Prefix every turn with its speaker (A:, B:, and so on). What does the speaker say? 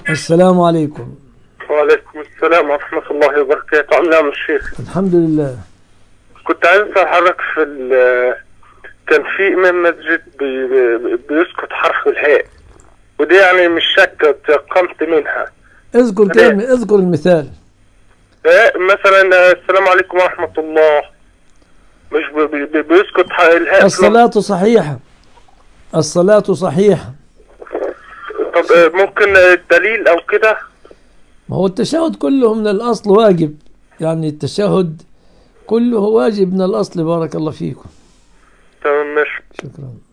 A: السلام عليكم
B: وعليكم السلام ورحمة الله وبركاته عامل ايه يا عم الشيخ
A: الحمد لله
B: كنت عايز اسأل حضرتك في ال- كان في إمام مسجد بي- بي- بيسكت حرف الهاء ودي يعني مش شك تيقنت منها
A: اذكر
B: تمام.
A: كلمة اذكر المثال
B: آه، مثلا آه، السلام عليكم ورحمة الله مش بي- بي- بيسكت ح- الهاء في
A: الصلاة صحيحة الصلاة صحيحة
B: طب آه، ممكن آه، الدليل أو كده
A: ما هو التشهد كله من الأصل واجب يعني التشهد كله واجب من الأصل بارك الله فيكم
B: تمام ماشي
A: شكرا